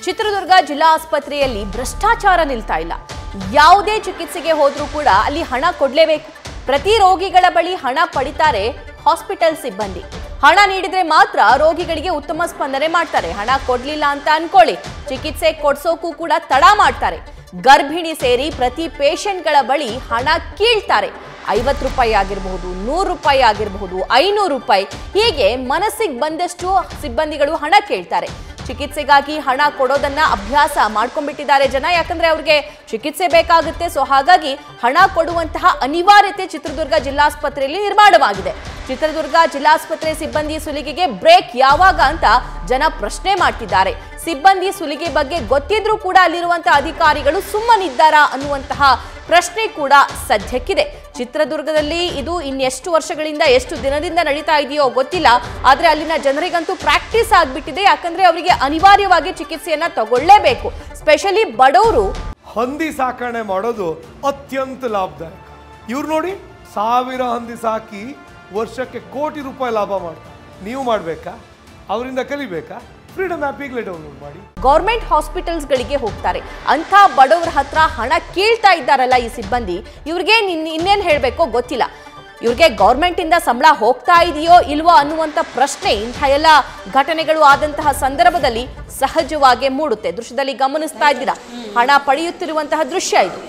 ಚಿತ್ರದುರ್ಗ ಜಿಲ್ಲಾ ಆಸ್ಪತ್ರೆಯಲ್ಲಿ ಭ್ರಷ್ಟಾಚಾರ ನಿಲ್ತಾ ಇಲ್ಲ ಯಾವುದೇ ಚಿಕಿತ್ಸೆಗೆ ಹೋದ್ರೂ ಕೂಡ ಅಲ್ಲಿ ಹಣ ಕೊಡ್ಲೇಬೇಕು ಪ್ರತಿ ರೋಗಿಗಳ ಬಳಿ ಹಣ ಪಡಿತಾರೆ ಹಾಸ್ಪಿಟಲ್ ಸಿಬ್ಬಂದಿ ಹಣ ನೀಡಿದ್ರೆ ಮಾತ್ರ ರೋಗಿಗಳಿಗೆ ಉತ್ತಮ ಸ್ಪಂದನೆ ಮಾಡ್ತಾರೆ ಹಣ ಕೊಡ್ಲಿಲ್ಲ ಅಂತ ಅನ್ಕೊಳ್ಳಿ ಚಿಕಿತ್ಸೆ ಕೊಡ್ಸೋಕು ಕೂಡ ತಡ ಮಾಡ್ತಾರೆ ಗರ್ಭಿಣಿ ಸೇರಿ ಪ್ರತಿ ಪೇಷಂಟ್ಗಳ ಬಳಿ ಹಣ ಕೀಳ್ತಾರೆ ಐವತ್ತು ರೂಪಾಯಿ ಆಗಿರಬಹುದು ನೂರು ರೂಪಾಯಿ ಆಗಿರಬಹುದು ಐನೂರು ರೂಪಾಯಿ ಹೀಗೆ ಮನಸ್ಸಿಗೆ ಬಂದಷ್ಟು ಸಿಬ್ಬಂದಿಗಳು ಹಣ ಕೇಳ್ತಾರೆ ಚಿಕಿತ್ಸೆಗಾಗಿ ಹಣ ಕೊಡೋದನ್ನ ಅಭ್ಯಾಸ ಮಾಡ್ಕೊಂಡ್ಬಿಟ್ಟಿದ್ದಾರೆ ಜನ ಯಾಕಂದ್ರೆ ಅವ್ರಿಗೆ ಚಿಕಿತ್ಸೆ ಬೇಕಾಗುತ್ತೆ ಸೊ ಹಾಗಾಗಿ ಹಣ ಕೊಡುವಂತಹ ಅನಿವಾರ್ಯತೆ ಚಿತ್ರದುರ್ಗ ಜಿಲ್ಲಾಸ್ಪತ್ರೆಯಲ್ಲಿ ನಿರ್ಮಾಣವಾಗಿದೆ ಚಿತ್ರದುರ್ಗ ಜಿಲ್ಲಾಸ್ಪತ್ರೆ ಸಿಬ್ಬಂದಿ ಸುಲಿಗೆಗೆ ಬ್ರೇಕ್ ಯಾವಾಗ ಅಂತ ಜನ ಪ್ರಶ್ನೆ ಮಾಡ್ತಿದ್ದಾರೆ ಸಿಬ್ಬಂದಿ ಸುಲಿಗೆ ಬಗ್ಗೆ ಗೊತ್ತಿದ್ರೂ ಕೂಡ ಅಲ್ಲಿರುವಂತಹ ಅಧಿಕಾರಿಗಳು ಸುಮ್ಮನಿದ್ದಾರಾ ಅನ್ನುವಂತಹ ಪ್ರಶ್ನೆ ಕೂಡ ಸದ್ಯಕ್ಕಿದೆ ಚಿತ್ರದುರ್ಗದಲ್ಲಿ ಇದು ಇನ್ನೆಷ್ಟು ವರ್ಷಗಳಿಂದ ಎಷ್ಟು ದಿನದಿಂದ ನಡೀತಾ ಇದೆಯೋ ಗೊತ್ತಿಲ್ಲ ಆದ್ರೆ ಅಲ್ಲಿನ ಜನರಿಗಂತೂ ಪ್ರಾಕ್ಟೀಸ್ ಆಗ್ಬಿಟ್ಟಿದೆ ಯಾಕಂದ್ರೆ ಅವರಿಗೆ ಅನಿವಾರ್ಯವಾಗಿ ಚಿಕಿತ್ಸೆಯನ್ನ ತಗೊಳ್ಳೇಬೇಕು ಸ್ಪೆಷಲಿ ಬಡವರು ಹಂದಿ ಸಾಕಣೆ ಮಾಡೋದು ಅತ್ಯಂತ ಲಾಭದಾಯಕ ಇವ್ರು ನೋಡಿ ಸಾವಿರ ಹಂದಿ ಸಾಕಿ ವರ್ಷಕ್ಕೆ ಕೋಟಿ ರೂಪಾಯಿ ಲಾಭ ಮಾಡ್ತಾರೆ ನೀವು ಮಾಡಬೇಕಾ ಅವರಿಂದ ಕಲಿಬೇಕಾ ಫ್ರೀಡಮ್ ಆ್ಯಪ್ ಈಗಲೇ ಡೌನ್ಲೋಡ್ ಮಾಡಿ ಗೌರ್ಮೆಂಟ್ ಹಾಸ್ಪಿಟಲ್ಸ್ಗಳಿಗೆ ಹೋಗ್ತಾರೆ ಅಂಥ ಬಡವರ ಹತ್ರ ಹಣ ಕೀಳ್ತಾ ಇದ್ದಾರಲ್ಲ ಈ ಸಿಬ್ಬಂದಿ ಇವ್ರಿಗೆ ನಿನ್ ಇನ್ನೇನು ಹೇಳಬೇಕೋ ಗೊತ್ತಿಲ್ಲ ಇವ್ರಿಗೆ ಗೌರ್ಮೆಂಟ್ ಇಂದ ಸಂಬಳ ಹೋಗ್ತಾ ಇದೆಯೋ ಇಲ್ವೋ ಅನ್ನುವಂಥ ಪ್ರಶ್ನೆ ಇಂಥ ಎಲ್ಲ ಘಟನೆಗಳು ಆದಂತಹ ಸಂದರ್ಭದಲ್ಲಿ ಸಹಜವಾಗಿ ಮೂಡುತ್ತೆ ದೃಶ್ಯದಲ್ಲಿ ಗಮನಿಸ್ತಾ ಇದ್ದೀರಾ ಹಣ ಪಡೆಯುತ್ತಿರುವಂತಹ ದೃಶ್ಯ ಇದು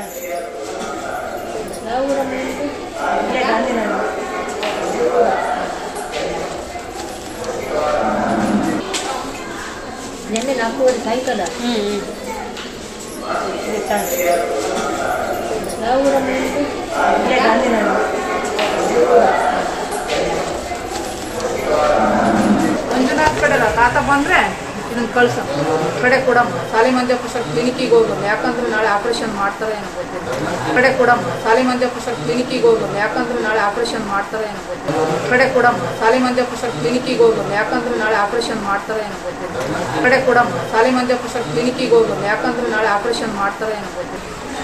ನಿನ್ನೆ ನಾಲ್ಕೂವರೆ ಸಾಯಂಕಾಲ ಯಾವ ಊರಮ್ಮ ನಿಮ್ದು? ಇಲ್ಲೇ ಗಾಂಧಿನಗರ ಮಂಜುನಾಥ್ ಕಡೆಲ್ಲ ತಾತ ಬಂದ್ರೆ ಇದನ್ನ ಕಳ್ಸ ಕಡೆ ಕೊಡಮ್ಮ ಸಾಲಿ ಮಂಜಪ್ಪ ಸರ್ ಕ್ಲಿನಿಕ್ಕಿಗೆ ಹೋಗ್ಬಲ್ಲ ಯಾಕಂದ್ರೆ ನಾಳೆ ಆಪರೇಷನ್ ಮಾಡ್ತಾರೆ ಏನೋ ಗೊತ್ತಿಲ್ಲ ಕಡೆ ಕೊಡಮ್ಮ ಸಾಲಿ ಮಂಜಪ್ಪ ಸರ್ ಕ್ಲಿನಿಕ್ಕಿಗೆ ಹೋಗ್ಬಲ್ಲ ಯಾಕಂದ್ರೆ ನಾಳೆ ಆಪರೇಷನ್ ಮಾಡ್ತಾರೆ ಏನೋ ಗೊತ್ತಿಲ್ಲ ಕಡೆ ಕೊಡಮ್ಮ ಸಾಲಿ ಮಂಜಪ್ಪ ಸರ್ ಕ್ಲಿನಿಕ್ಕಿಗೆ ಹೋಗ್ಬಲ್ಲ ಯಾಕಂದ್ರೆ ನಾಳೆ ಆಪರೇಷನ್ ಮಾಡ್ತಾರೆ ಏನೋ ಗೊತ್ತಿಲ್ಲ ಕಡೆ ಕೊಡಮ್ಮ ಸಾಲಿ ಮಂಜಪ್ಪ ಸರ್ ಕ್ಲಿನಿಕ್ಕಿಗೆ ಹೋಗ್ಬಲ್ಲ ಯಾಕಂದ್ರೆ ನಾಳೆ ಆಪರೇಷನ್ ಮಾಡ್ತಾರೆ ಏನೋ ಗೊತ್ತಿಲ್ಲ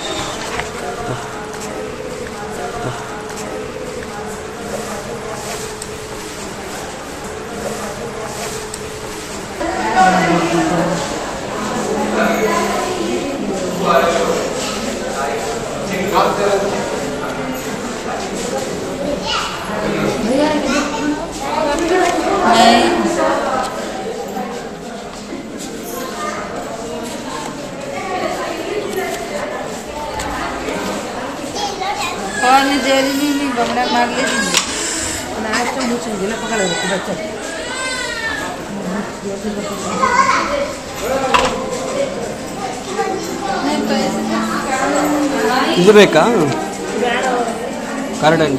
पानी जेली नहीं नहीं बंगड़ा मार ले नाच तो मुझे जिला पकड़ रखो बच्चा ಇದು ಬೇಕಾ ಕಾರ್ಡ್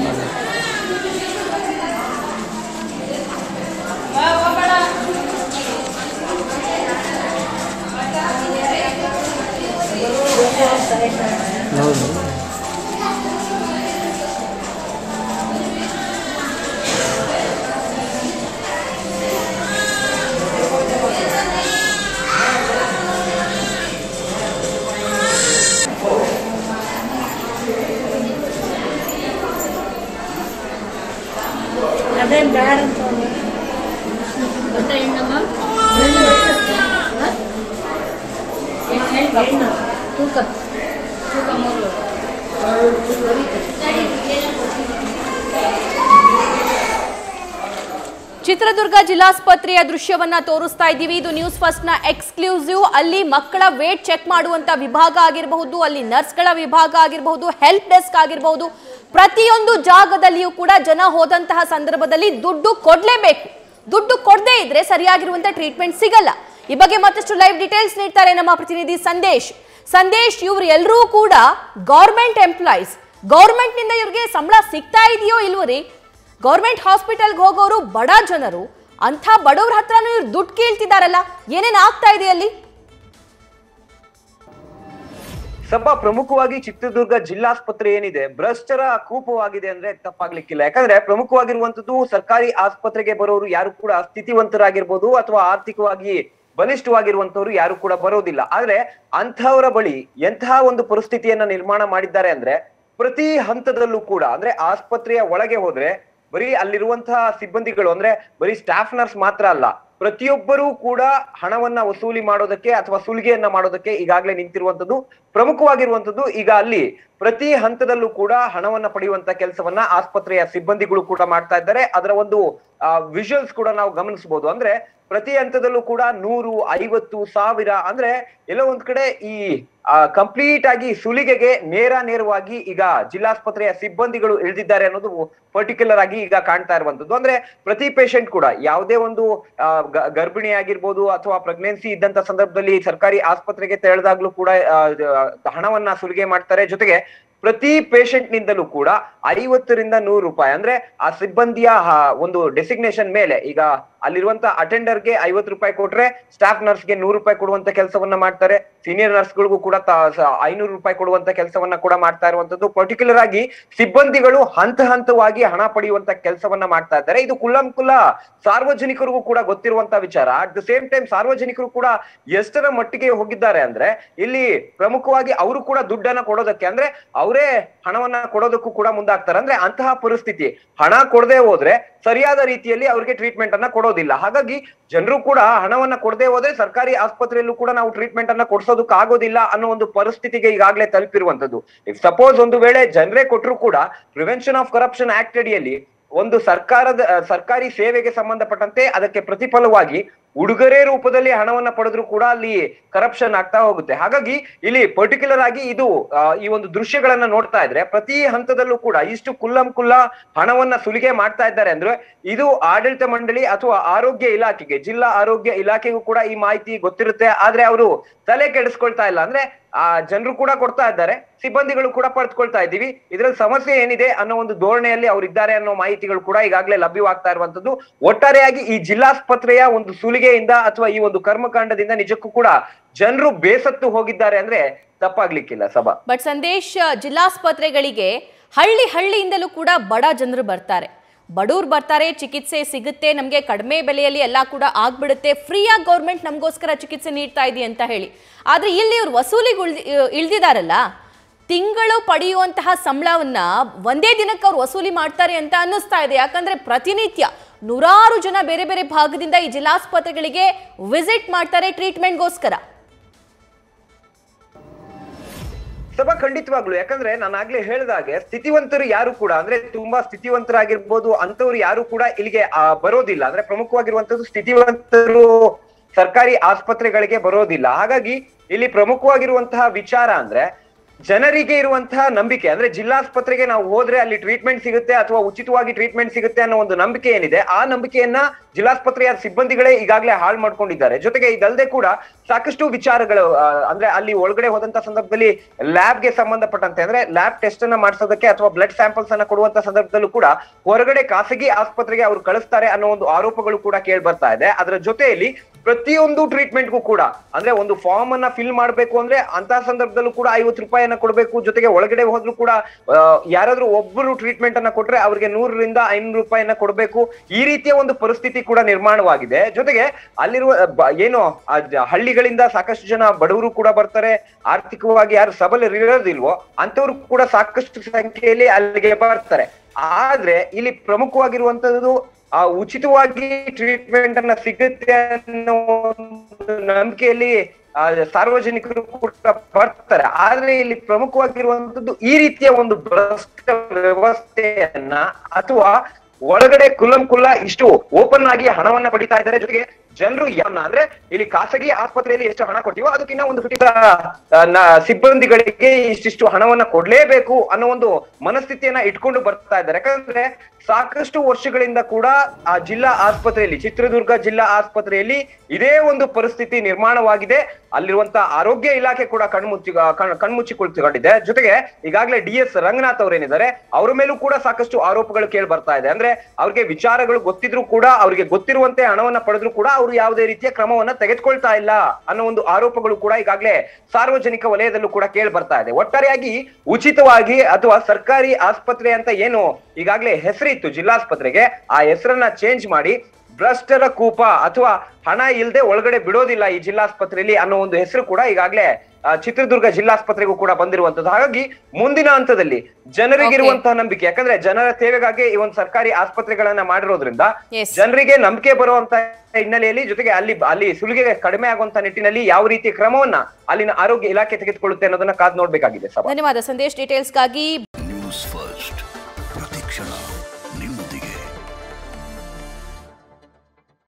ಹೌದು ಅದೇನು ಬೇಡ ಅಂತ ಗೊತ್ತಾ ಹೆಣ್ಣಮ್ಮ ಹೆಣ್ಣು ತೂಕ ತೂಕ ಮೂರು ಚಿತ್ರದುರ್ಗ ಜಿಲ್ಲಾಸ್ಪತ್ರೆಯ ದೃಶ್ಯವನ್ನ ತೋರಿಸ್ತಾ ಇದ್ದೀವಿ ಇದು ನ್ಯೂಸ್ ಫಸ್ಟ್ ನ ಎಕ್ಸ್ಕ್ಲೂಸಿವ್ ಅಲ್ಲಿ ಮಕ್ಕಳ ವೇಟ್ ಚೆಕ್ ಮಾಡುವಂತ ವಿಭಾಗ ಆಗಿರಬಹುದು ಅಲ್ಲಿ ನರ್ಸ್ಗಳ ವಿಭಾಗ ಆಗಿರಬಹುದು ಹೆಲ್ಪ್ ಡೆಸ್ಕ್ ಆಗಿರಬಹುದು ಪ್ರತಿಯೊಂದು ಜಾಗದಲ್ಲಿಯೂ ಕೂಡ ಜನ ಹೋದಂತಹ ಸಂದರ್ಭದಲ್ಲಿ ದುಡ್ಡು ಕೊಡ್ಲೇಬೇಕು ದುಡ್ಡು ಕೊಡದೇ ಇದ್ರೆ ಸರಿಯಾಗಿರುವಂತ ಟ್ರೀಟ್ಮೆಂಟ್ ಸಿಗಲ್ಲ ಈ ಬಗ್ಗೆ ಮತ್ತಷ್ಟು ಲೈವ್ ಡೀಟೇಲ್ಸ್ ನೀಡ್ತಾರೆ ನಮ್ಮ ಪ್ರತಿನಿಧಿ ಸಂದೇಶ್ ಸಂದೇಶ್ ಇವ್ರು ಎಲ್ಲರೂ ಕೂಡ ಗೌರ್ಮೆಂಟ್ ಎಂಪ್ಲಾಯೀಸ್ ಗೌರ್ಮೆಂಟ್ ನಿಂದ ಇವ್ರಿಗೆ ಸಂಬಳ ಸಿಗ್ತಾ ಇದೆಯೋ ಇಲ್ವೋ ರೀ ಗೌರ್ಮೆಂಟ್ ಹಾಸ್ಪಿಟಲ್ಗೆ ಹೋಗೋರು ಬಡ ಜನರು ಅಂಥ ಬಡವ್ರ ಹತ್ರನೂ ಇವ್ರು ದುಡ್ಡು ಕೇಳ್ತಿದಾರಲ್ಲ ಏನೇನ್ ಆಗ್ತಾ ಇದೆ ಅಲ್ಲಿ ಸಭಾ ಪ್ರಮುಖವಾಗಿ ಚಿತ್ರದುರ್ಗ ಜಿಲ್ಲಾಸ್ಪತ್ರೆ ಏನಿದೆ ಭ್ರಷ್ಟರ ಕೂಪವಾಗಿದೆ ಅಂದ್ರೆ ತಪ್ಪಾಗ್ಲಿಕ್ಕಿಲ್ಲ ಯಾಕಂದ್ರೆ ಪ್ರಮುಖವಾಗಿರುವಂತದ್ದು ಸರ್ಕಾರಿ ಆಸ್ಪತ್ರೆಗೆ ಬರೋರು ಯಾರು ಕೂಡ ಸ್ಥಿತಿವಂತರಾಗಿರ್ಬೋದು ಅಥವಾ ಆರ್ಥಿಕವಾಗಿ ಬಲಿಷ್ಠವಾಗಿರುವಂತವ್ರು ಯಾರು ಕೂಡ ಬರೋದಿಲ್ಲ ಆದ್ರೆ ಅಂಥವರ ಬಳಿ ಎಂತಹ ಒಂದು ಪರಿಸ್ಥಿತಿಯನ್ನ ನಿರ್ಮಾಣ ಮಾಡಿದ್ದಾರೆ ಅಂದ್ರೆ ಪ್ರತಿ ಹಂತದಲ್ಲೂ ಕೂಡ ಅಂದ್ರೆ ಆಸ್ಪತ್ರೆಯ ಒಳಗೆ ಹೋದ್ರೆ ಬರೀ ಅಲ್ಲಿರುವಂತಹ ಸಿಬ್ಬಂದಿಗಳು ಅಂದ್ರೆ ಬರೀ ಸ್ಟಾಫ್ ನರ್ಸ್ ಮಾತ್ರ ಅಲ್ಲ ಪ್ರತಿಯೊಬ್ಬರೂ ಕೂಡ ಹಣವನ್ನ ವಸೂಲಿ ಮಾಡೋದಕ್ಕೆ ಅಥವಾ ಸುಲಿಗೆಯನ್ನ ಮಾಡೋದಕ್ಕೆ ಈಗಾಗಲೇ ನಿಂತಿರುವಂತದ್ದು ಪ್ರಮುಖವಾಗಿರುವಂತದ್ದು ಈಗ ಅಲ್ಲಿ ಪ್ರತಿ ಹಂತದಲ್ಲೂ ಕೂಡ ಹಣವನ್ನ ಪಡೆಯುವಂತ ಕೆಲಸವನ್ನ ಆಸ್ಪತ್ರೆಯ ಸಿಬ್ಬಂದಿಗಳು ಕೂಡ ಮಾಡ್ತಾ ಇದ್ದಾರೆ ಅದರ ಒಂದು ವಿಜುವಲ್ಸ್ ಕೂಡ ನಾವು ಗಮನಿಸಬಹುದು ಅಂದ್ರೆ ಪ್ರತಿ ಹಂತದಲ್ಲೂ ಕೂಡ ನೂರು ಐವತ್ತು ಸಾವಿರ ಅಂದ್ರೆ ಎಲ್ಲೋ ಒಂದ್ ಕಡೆ ಈ ಕಂಪ್ಲೀಟ್ ಆಗಿ ಸುಲಿಗೆಗೆ ನೇರ ನೇರವಾಗಿ ಈಗ ಜಿಲ್ಲಾಸ್ಪತ್ರೆಯ ಸಿಬ್ಬಂದಿಗಳು ಇಳಿದಿದ್ದಾರೆ ಅನ್ನೋದು ಪರ್ಟಿಕ್ಯುಲರ್ ಆಗಿ ಈಗ ಕಾಣ್ತಾ ಇರುವಂತದ್ದು ಅಂದ್ರೆ ಪ್ರತಿ ಪೇಷಂಟ್ ಕೂಡ ಯಾವುದೇ ಒಂದು ಆ, ಗ- ಗರ್ಭಿಣಿ ಆಗಿರ್ಬೋದು ಅಥವಾ ಪ್ರೆಗ್ನೆನ್ಸಿ ಇದ್ದಂತ ಸಂದರ್ಭದಲ್ಲಿ ಸರ್ಕಾರಿ ಆಸ್ಪತ್ರೆಗೆ ತೆರಳಿದಾಗ್ಲೂ ಕೂಡ ಆ, ಆ, ಹಣವನ್ನ ಸುಲಿಗೆ ಮಾಡ್ತಾರೆ ಜೊತೆಗೆ ಪ್ರತಿ ಪೇಷಂಟ್ ನಿಂದಲೂ ಕೂಡ ಐವತ್ತರಿಂದ ನೂರು ರೂಪಾಯಿ ಅಂದ್ರೆ ಆ ಸಿಬ್ಬಂದಿಯ ಆ, ಒಂದು ಡೆಸಿಗ್ನೇಷನ್ ಮೇಲೆ ಈಗ ಅಲ್ಲಿರುವಂತ ಅಟೆಂಡರ್ಗೆ ಐವತ್ತು ರೂಪಾಯಿ ಕೊಟ್ರೆ ಸ್ಟಾಫ್ ನರ್ಸ್ಗೆ ನೂರು ರೂಪಾಯಿ ಕೊಡುವಂತ ಕೆಲಸವನ್ನ ಮಾಡ್ತಾರೆ ಸೀನಿಯರ್ ನರ್ಸ್ಗಳಿಗೂ ಕೂಡ ಐನೂರು ರೂಪಾಯಿ ಕೊಡುವಂತ ಕೆಲಸವನ್ನ ಕೂಡ ಮಾಡ್ತಾ ಇರುವಂತದ್ದು ಪರ್ಟಿಕ್ಯುಲರ್ ಆಗಿ ಸಿಬ್ಬಂದಿಗಳು ಹಂತ ಹಂತವಾಗಿ ಹಣ ಪಡೆಯುವಂತ ಕೆಲಸವನ್ನ ಮಾಡ್ತಾ ಇದ್ದಾರೆ ಇದು ಕುಲ್ಲಂ ಕುಲ್ಲ ಸಾರ್ವಜನಿಕರಿಗೂ ಕೂಡ ಗೊತ್ತಿರುವಂತ ವಿಚಾರ ಅಟ್ ದ ಸೇಮ್ ಟೈಮ್ ಸಾರ್ವಜನಿಕರು ಕೂಡ ಎಷ್ಟರ ಮಟ್ಟಿಗೆ ಹೋಗಿದ್ದಾರೆ ಅಂದ್ರೆ ಇಲ್ಲಿ ಪ್ರಮುಖವಾಗಿ ಅವರು ಕೂಡ ದುಡ್ಡನ್ನ ಕೊಡೋದಕ್ಕೆ ಅಂದ್ರೆ ಅವರೇ ಹಣವನ್ನ ಕೊಡೋದಕ್ಕೂ ಕೂಡ ಮುಂದಾಗ್ತಾರೆ ಅಂದ್ರೆ ಅಂತಹ ಪರಿಸ್ಥಿತಿ ಹಣ ಕೊಡದೆ ಹೋದ್ರೆ ಸರಿಯಾದ ರೀತಿಯಲ್ಲಿ ಅವ್ರಿಗೆ ಟ್ರೀಟ್ಮೆಂಟ್ ಅನ್ನ ಕೊಡೋದಿಲ್ಲ ಹಾಗಾಗಿ ಜನರು ಕೂಡ ಹಣವನ್ನ ಕೊಡದೆ ಹೋದ್ರೆ ಸರ್ಕಾರಿ ಆಸ್ಪತ್ರೆಯಲ್ಲೂ ಕೂಡ ನಾವು ಟ್ರೀಟ್ಮೆಂಟ್ ಅನ್ನ ಕೊಡ್ಸೋದಕ್ಕೆ ಆಗೋದಿಲ್ಲ ಅನ್ನೋ ಒಂದು ಪರಿಸ್ಥಿತಿಗೆ ಈಗಾಗಲೇ ತಲುಪಿರುವಂತದ್ದು ಇಫ್ ಸಪೋಸ್ ಒಂದು ವೇಳೆ ಜನರೇ ಕೊಟ್ಟರು ಕೂಡ ಪ್ರಿವೆನ್ಷನ್ ಆಫ್ ಕರಪ್ಷನ್ ಆಕ್ಟ್ ಅಡಿಯಲ್ಲಿ ಒಂದು ಸರ್ಕಾರದ ಆ, ಸರ್ಕಾರಿ ಸೇವೆಗೆ ಸಂಬಂಧಪಟ್ಟಂತೆ ಅದಕ್ಕೆ ಪ್ರತಿಫಲವಾಗಿ ಉಡುಗೊರೆ ರೂಪದಲ್ಲಿ ಹಣವನ್ನ ಪಡೆದ್ರು ಕೂಡ ಅಲ್ಲಿ ಕರಪ್ಷನ್ ಆಗ್ತಾ ಹೋಗುತ್ತೆ ಹಾಗಾಗಿ ಇಲ್ಲಿ ಪರ್ಟಿಕ್ಯುಲರ್ ಆಗಿ ಇದು ಆ, ಈ ಒಂದು ದೃಶ್ಯಗಳನ್ನ ನೋಡ್ತಾ ಇದ್ರೆ ಪ್ರತಿ ಹಂತದಲ್ಲೂ ಕೂಡ ಇಷ್ಟು ಕುಲ್ಲಂ ಕುಲ್ಲ ಹಣವನ್ನ ಸುಲಿಗೆ ಮಾಡ್ತಾ ಇದ್ದಾರೆ ಅಂದ್ರೆ ಇದು ಆಡಳಿತ ಮಂಡಳಿ ಅಥವಾ ಆರೋಗ್ಯ ಇಲಾಖೆಗೆ ಜಿಲ್ಲಾ ಆರೋಗ್ಯ ಇಲಾಖೆಗೂ ಕೂಡ ಈ ಮಾಹಿತಿ ಗೊತ್ತಿರುತ್ತೆ ಆದ್ರೆ ಅವರು ತಲೆ ಕೆಡಿಸ್ಕೊಳ್ತಾ ಇಲ್ಲ ಅಂದ್ರೆ ಆ ಜನರು ಕೂಡ ಕೊಡ್ತಾ ಇದ್ದಾರೆ ಸಿಬ್ಬಂದಿಗಳು ಕೂಡ ಪಡೆದುಕೊಳ್ತಾ ಇದ್ದೀವಿ ಇದ್ರಲ್ಲಿ ಸಮಸ್ಯೆ ಏನಿದೆ ಅನ್ನೋ ಒಂದು ಧೋರಣೆಯಲ್ಲಿ ಅವ್ರು ಇದ್ದಾರೆ ಅನ್ನೋ ಮಾಹಿತಿಗಳು ಕೂಡ ಈಗಾಗಲೇ ಲಭ್ಯವಾಗ್ತಾ ಇರುವಂತದ್ದು ಒಟ್ಟಾರೆಯಾಗಿ ಈ ಜಿಲ್ಲಾಸ್ಪತ್ರೆಯ ಒಂದು ಸುಲಿಗೆಯಿಂದ ಅಥವಾ ಈ ಒಂದು ಕರ್ಮಕಾಂಡದಿಂದ ನಿಜಕ್ಕೂ ಕೂಡ ಜನರು ಬೇಸತ್ತು ಹೋಗಿದ್ದಾರೆ ಅಂದ್ರೆ ತಪ್ಪಾಗ್ಲಿಕ್ಕಿಲ್ಲ ಸಭಾ ಬಟ್ ಸಂದೇಶ್ ಜಿಲ್ಲಾಸ್ಪತ್ರೆಗಳಿಗೆ ಹಳ್ಳಿ ಹಳ್ಳಿಯಿಂದಲೂ ಕೂಡ ಬಡ ಜನರು ಬರ್ತಾರೆ ಬಡವ್ರು ಬರ್ತಾರೆ ಚಿಕಿತ್ಸೆ ಸಿಗುತ್ತೆ ನಮಗೆ ಕಡಿಮೆ ಬೆಲೆಯಲ್ಲಿ ಎಲ್ಲ ಕೂಡ ಆಗ್ಬಿಡುತ್ತೆ ಫ್ರೀಯಾಗಿ ಗೌರ್ಮೆಂಟ್ ನಮಗೋಸ್ಕರ ಚಿಕಿತ್ಸೆ ನೀಡ್ತಾ ಇದೆ ಅಂತ ಹೇಳಿ ಆದರೆ ಇಲ್ಲಿ ಇವ್ರು ವಸೂಲಿಗೆ ಉಳ್ದಿ ಇಳ್ದಿದಾರಲ್ಲ ತಿಂಗಳು ಪಡೆಯುವಂತಹ ಸಂಬಳವನ್ನ ಒಂದೇ ದಿನಕ್ಕೆ ಅವ್ರು ವಸೂಲಿ ಮಾಡ್ತಾರೆ ಅಂತ ಅನ್ನಿಸ್ತಾ ಇದೆ ಯಾಕಂದ್ರೆ ಪ್ರತಿನಿತ್ಯ ನೂರಾರು ಜನ ಬೇರೆ ಬೇರೆ ಭಾಗದಿಂದ ಈ ಜಿಲ್ಲಾಸ್ಪತ್ರೆಗಳಿಗೆ ವಿಸಿಟ್ ಮಾಡ್ತಾರೆ ಟ್ರೀಟ್ಮೆಂಟ್ಗೋಸ್ಕರ ಸಭಾ ಖಂಡಿತವಾಗ್ಲು ಯಾಕಂದ್ರೆ ನಾನು ಆಗ್ಲೇ ಹೇಳ್ದಾಗೆ ಸ್ಥಿತಿವಂತರು ಯಾರು ಕೂಡ ಅಂದ್ರೆ ತುಂಬಾ ಸ್ಥಿತಿವಂತರಾಗಿರ್ಬೋದು ಅಂತವ್ರು ಯಾರು ಕೂಡ ಇಲ್ಲಿಗೆ ಆ, ಬರೋದಿಲ್ಲ ಅಂದ್ರೆ ಪ್ರಮುಖವಾಗಿರುವಂತದ್ದು ಸ್ಥಿತಿವಂತರು ಸರ್ಕಾರಿ ಆಸ್ಪತ್ರೆಗಳಿಗೆ ಬರೋದಿಲ್ಲ ಹಾಗಾಗಿ ಇಲ್ಲಿ ಪ್ರಮುಖವಾಗಿರುವಂತಹ ವಿಚಾರ ಅಂದ್ರೆ ಜನರಿಗೆ ಇರುವಂತಹ ನಂಬಿಕೆ ಅಂದ್ರೆ ಜಿಲ್ಲಾಸ್ಪತ್ರೆಗೆ ನಾವು ಹೋದ್ರೆ ಅಲ್ಲಿ ಟ್ರೀಟ್ಮೆಂಟ್ ಸಿಗುತ್ತೆ ಅಥವಾ ಉಚಿತವಾಗಿ ಟ್ರೀಟ್ಮೆಂಟ್ ಸಿಗುತ್ತೆ ಅನ್ನೋ ಒಂದು ನಂಬಿಕೆ ಏನಿದೆ ಆ ನಂಬಿಕೆಯನ್ನ ಜಿಲ್ಲಾಸ್ಪತ್ರೆಯ ಸಿಬ್ಬಂದಿಗಳೇ ಈಗಾಗಲೇ ಹಾಳು ಮಾಡ್ಕೊಂಡಿದ್ದಾರೆ ಜೊತೆಗೆ ಇದಲ್ಲದೆ ಕೂಡ ಸಾಕಷ್ಟು ವಿಚಾರಗಳು ಆ, ಅಂದ್ರೆ ಅಲ್ಲಿ ಒಳಗಡೆ ಹೋದಂತ ಸಂದರ್ಭದಲ್ಲಿ ಲ್ಯಾಬ್ಗೆ ಸಂಬಂಧಪಟ್ಟಂತೆ ಅಂದ್ರೆ ಲ್ಯಾಬ್ ಟೆಸ್ಟ್ ಅನ್ನ ಮಾಡಿಸೋದಕ್ಕೆ ಅಥವಾ ಬ್ಲಡ್ ಸ್ಯಾಂಪಲ್ಸ್ ಅನ್ನ ಕೊಡುವಂತ ಸಂದರ್ಭದಲ್ಲೂ ಕೂಡ ಹೊರಗಡೆ ಖಾಸಗಿ ಆಸ್ಪತ್ರೆಗೆ ಅವರು ಕಳಿಸ್ತಾರೆ ಅನ್ನೋ ಒಂದು ಆರೋಪಗಳು ಕೂಡ ಕೇಳಿ ಬರ್ತಾ ಇದೆ ಅದರ ಜೊತೆಯಲ್ಲಿ ಪ್ರತಿಯೊಂದು ಟ್ರೀಟ್ಮೆಂಟ್ಗೂ ಕೂಡ ಅಂದ್ರೆ ಒಂದು ಫಾರ್ಮ್ ಅನ್ನ ಫಿಲ್ ಮಾಡ್ಬೇಕು ಅಂದ್ರೆ ಅಂತ ಸಂದರ್ಭದಲ್ಲೂ ಕೂಡ ಐವತ್ತು ರೂಪಾಯಿಯನ್ನ ಕೊಡಬೇಕು ಜೊತೆಗೆ ಒಳಗಡೆ ಹೋದ್ರು ಕೂಡ ಆ, ಯಾರಾದ್ರೂ ಒಬ್ಬರು ಟ್ರೀಟ್ಮೆಂಟ್ ಅನ್ನ ಕೊಟ್ರೆ ಅವ್ರಿಗೆ ನೂರರಿಂದ ಐನೂರು ರೂಪಾಯಿಯನ್ನ ಕೊಡಬೇಕು ಈ ರೀತಿಯ ಒಂದು ಪರಿಸ್ಥಿತಿ ಕೂಡ ನಿರ್ಮಾಣವಾಗಿದೆ ಜೊತೆಗೆ ಅಲ್ಲಿರುವ ಬ- ಏನು ಆ ಜ- ಹಳ್ಳಿಗಳಿಂದ ಸಾಕಷ್ಟು ಜನ ಬಡವರು ಕೂಡ ಬರ್ತಾರೆ ಆರ್ಥಿಕವಾಗಿ ಯಾರು ಸಬಲರಿರೋದಿಲ್ವೋ ಅಂತವ್ರು ಕೂಡ ಸಾಕಷ್ಟು ಸಂಖ್ಯೆಯಲ್ಲಿ ಅಲ್ಲಿಗೆ ಬರ್ತಾರೆ ಆದ್ರೆ ಇಲ್ಲಿ ಪ್ರಮುಖವಾಗಿರುವಂತದ್ದು ಆ ಉಚಿತವಾಗಿ ಟ್ರೀಟ್ಮೆಂಟ್ ಅನ್ನ ಸಿಗುತ್ತೆ ಅನ್ನೋ ಒಂದು ನಂಬಿಕೆಯಲ್ಲಿ ಆ, ಸಾರ್ವಜನಿಕರು ಕೂಡ ಬರ್ತಾರೆ ಆದ್ರೆ ಇಲ್ಲಿ ಪ್ರಮುಖವಾಗಿರುವಂತದ್ದು ಈ ರೀತಿಯ ಒಂದು ಭ್ರಷ್ಟ ವ್ಯವಸ್ಥೆಯನ್ನ ಅಥವಾ ಒಳಗಡೆ ಕುಲ್ಲಂ ಕುಲ್ಲ ಇಷ್ಟು ಓಪನ್ ಆಗಿ ಹಣವನ್ನ ಪಡಿತಾ ಇದ್ದಾರೆ ಜೊತೆಗೆ ಜನರು ಯಾವನ್ನ ಅಂದ್ರೆ ಇಲ್ಲಿ ಖಾಸಗಿ ಆಸ್ಪತ್ರೆಯಲ್ಲಿ ಎಷ್ಟು ಹಣ ಕೊಡ್ತೀವೋ ಅದಕ್ಕಿಂತ ಒಂದು ಫಿಫ್ಟಿ ಸಿಬ್ಬಂದಿಗಳಿಗೆ ಇಷ್ಟಿಷ್ಟು ಹಣವನ್ನ ಕೊಡ್ಲೇಬೇಕು ಅನ್ನೋ ಒಂದು ಮನಸ್ಥಿತಿಯನ್ನ ಇಟ್ಕೊಂಡು ಬರ್ತಾ ಇದ್ದಾರೆ ಯಾಕಂದ್ರೆ ಸಾಕಷ್ಟು ವರ್ಷಗಳಿಂದ ಕೂಡ ಆ ಜಿಲ್ಲಾ ಆಸ್ಪತ್ರೆಯಲ್ಲಿ ಚಿತ್ರದುರ್ಗ ಜಿಲ್ಲಾ ಆಸ್ಪತ್ರೆಯಲ್ಲಿ ಇದೇ ಒಂದು ಪರಿಸ್ಥಿತಿ ನಿರ್ಮಾಣವಾಗಿದೆ ಅಲ್ಲಿರುವಂತ ಆರೋಗ್ಯ ಇಲಾಖೆ ಕೂಡ ಕಣ್ಮುಚ್ಚಿ ಕಣ್- ಕಣ್ಮುಚ್ಚಿ ಕುಳಿತುಕೊಂಡಿದೆ ಜೊತೆಗೆ ಈಗಾಗಲೇ ಡಿ ಎಸ್ ರಂಗನಾಥ್ ಅವರೇನಿದ್ದಾರೆ ಅವರ ಮೇಲೂ ಕೂಡ ಸಾಕಷ್ಟು ಆರೋಪಗಳು ಕೇಳಿ ಬರ್ತಾ ಇದೆ ಅಂದ್ರೆ ಅವ್ರಿಗೆ ವಿಚಾರಗಳು ಗೊತ್ತಿದ್ರು ಕೂಡ ಅವ್ರಿಗೆ ಗೊತ್ತಿರುವಂತೆ ಹಣವನ್ನ ಪಡೆದ್ರು ಕೂಡ ಅವರು ಯಾವುದೇ ರೀತಿಯ ಕ್ರಮವನ್ನ ತೆಗೆದುಕೊಳ್ತಾ ಇಲ್ಲ ಅನ್ನೋ ಒಂದು ಆರೋಪಗಳು ಕೂಡ ಈಗಾಗಲೇ ಸಾರ್ವಜನಿಕ ವಲಯದಲ್ಲೂ ಕೂಡ ಕೇಳಿ ಬರ್ತಾ ಇದೆ ಒಟ್ಟಾರೆಯಾಗಿ ಉಚಿತವಾಗಿ ಅಥವಾ ಸರ್ಕಾರಿ ಆಸ್ಪತ್ರೆ ಅಂತ ಏನು ಈಗಾಗಲೇ ಹೆಸರಿತ್ತು ಜಿಲ್ಲಾಸ್ಪತ್ರೆಗೆ ಆ ಹೆಸರನ್ನ ಚೇಂಜ್ ಮಾಡಿ ಭ್ರಷ್ಟರ ಕೂಪ ಅಥವಾ ಹಣ ಇಲ್ಲದೆ ಒಳಗಡೆ ಬಿಡೋದಿಲ್ಲ ಈ ಜಿಲ್ಲಾಸ್ಪತ್ರೆಯಲ್ಲಿ ಅನ್ನೋ ಒಂದು ಹೆಸರು ಕೂಡ ಈಗಾಗಲೇ ಆ, ಚಿತ್ರದುರ್ಗ ಜಿಲ್ಲಾಸ್ಪತ್ರೆಗೂ ಕೂಡ ಬಂದಿರುವಂತದ್ದು ಹಾಗಾಗಿ ಮುಂದಿನ ಹಂತದಲ್ಲಿ ಜನರಿಗಿರುವಂತಹ ನಂಬಿಕೆ ಯಾಕಂದ್ರೆ ಜನರ ಸೇವೆಗಾಗಿ ಈ ಒಂದು ಸರ್ಕಾರಿ ಆಸ್ಪತ್ರೆಗಳನ್ನ ಮಾಡಿರೋದ್ರಿಂದ Yes. ಜನರಿಗೆ ನಂಬಿಕೆ ಬರುವಂತ ಹಿನ್ನೆಲೆಯಲ್ಲಿ ಜೊತೆಗೆ ಅಲ್ಲಿ ಅಲ್ಲಿ ಸುಲಿಗೆ ಕಡಿಮೆ ಆಗುವಂತ ನಿಟ್ಟಿನಲ್ಲಿ ಯಾವ ರೀತಿಯ ಕ್ರಮವನ್ನ ಅಲ್ಲಿನ ಆರೋಗ್ಯ ಇಲಾಖೆ ತೆಗೆದುಕೊಳ್ಳುತ್ತೆ ಅನ್ನೋದನ್ನ ಕಾದ್ ನೋಡ್ಬೇಕಾಗಿದೆ ಸಭಾ ಧನ್ಯವಾದ ಸಂದೇಶ್ ಡೀಟೇಲ್ಸ್ಗಾಗಿ ನ್ಯೂಸ್ ಫಸ್ಟ್ ಪ್ರತಿಕ್ಷಣ